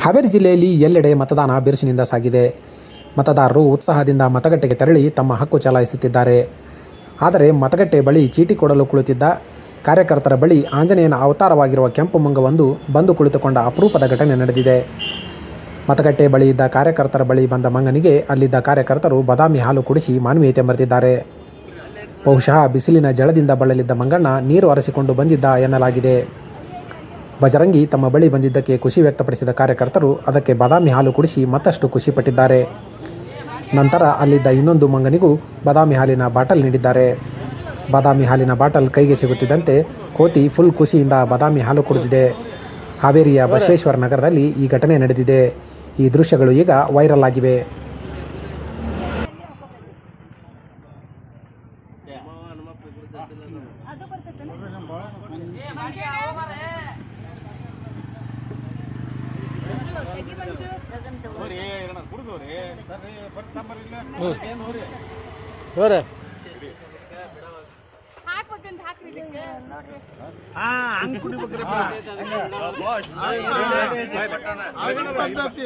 ಹಾವೇರಿ ಜಿಲ್ಲೆಯಲ್ಲಿ ಎಲ್ಲೆಡೆ ಮತದಾನ ಬಿರುಸಿನಿಂದ ಸಾಗಿದೆ ಮತದಾರರು ಉತ್ಸಾಹದಿಂದ ಮತಗಟ್ಟೆಗೆ ತೆರಳಿ ತಮ್ಮ ಹಕ್ಕು ಚಲಾಯಿಸುತ್ತಿದ್ದಾರೆ ಆದರೆ ಮತಗಟ್ಟೆ ಬಳಿ ಚೀಟಿ ಕೊಡಲು ಕುಳಿತಿದ್ದ ಕಾರ್ಯಕರ್ತರ ಬಳಿ ಆಂಜನೇಯನ ಅವತಾರವಾಗಿರುವ ಕೆಂಪು ಮಂಗವೊಂದು ಬಂದು ಕುಳಿತುಕೊಂಡ ಅಪರೂಪದ ಘಟನೆ ನಡೆದಿದೆ ಮತಗಟ್ಟೆ ಬಳಿ ಇದ್ದ ಕಾರ್ಯಕರ್ತರ ಬಳಿ ಬಂದ ಮಂಗನಿಗೆ ಅಲ್ಲಿದ್ದ ಕಾರ್ಯಕರ್ತರು ಬಾದಾಮಿ ಹಾಲು ಕುಡಿಸಿ ಮಾನವೀಯತೆ ಮೆರೆದಿದ್ದಾರೆ ಬಹುಶಃ ಬಿಸಿಲಿನ ಜಳದಿಂದ ಬಳಲಿದ್ದ ಮಂಗಣ್ಣ ನೀರು ಅರಸಿಕೊಂಡು ಬಂದಿದ್ದ ಎನ್ನಲಾಗಿದೆ ಬಜರಂಗಿ ತಮ್ಮ ಬಳಿ ಬಂದಿದ್ದಕ್ಕೆ ಖುಷಿ ವ್ಯಕ್ತಪಡಿಸಿದ ಕಾರ್ಯಕರ್ತರು ಅದಕ್ಕೆ ಬಾದಾಮಿ ಹಾಲು ಕುಡಿಸಿ ಮತ್ತಷ್ಟು ಖುಷಿಪಟ್ಟಿದ್ದಾರೆ ನಂತರ ಅಲ್ಲಿದ್ದ ಇನ್ನೊಂದು ಮಂಗನಿಗೂ ಬಾದಾಮಿ ಹಾಲಿನ ಬಾಟಲ್ ನೀಡಿದ್ದಾರೆ ಬಾದಾಮಿ ಹಾಲಿನ ಬಾಟಲ್ ಕೈಗೆ ಸಿಗುತ್ತಿದ್ದಂತೆ ಕೋತಿ ಫುಲ್ ಖುಷಿಯಿಂದ ಬಾದಾಮಿ ಹಾಲು ಕುಡಿದಿದೆ ಹಾವೇರಿಯ ಬಸವೇಶ್ವರ ನಗರದಲ್ಲಿ ಈ ಘಟನೆ ನಡೆದಿದೆ ಈ ದೃಶ್ಯಗಳು ಈಗ ವೈರಲ್ ಆಗಿವೆ ಅದು ಬರ್ತೈತೆ ತೆಗಿ ಮಂಜು ಗಗನ್ ಹಾಕ್ಬೇಕಂತ ಹಾಕ್ರಿ ಇದಕ್ಕೆ. ನೋಡ್ರಿ ಹಾ ಹಂಗ್ ಕುಡಿಬೇಕ್ರಿಪ್ಪ ಆಗಿನ ಪದ್ಧತಿ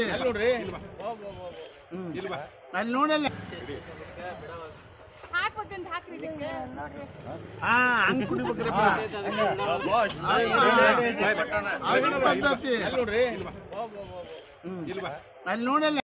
ಅಲ್ಲಿ ನೋಡಲ್ಲ ಹಾಕ್ಬೇಕಂತ ಹಾಕ್ರಿ ಇದಕ್ಕೆ. ನೋಡ್ರಿ ಹಾ ಹಂಗ್ ಕುಡಿಬೇಕ್ರಿಪ್ಪ ಆಗಿನ ಪದ್ಧತಿ ಅಲ್ಲಿ ನೋಡಲ್ಲ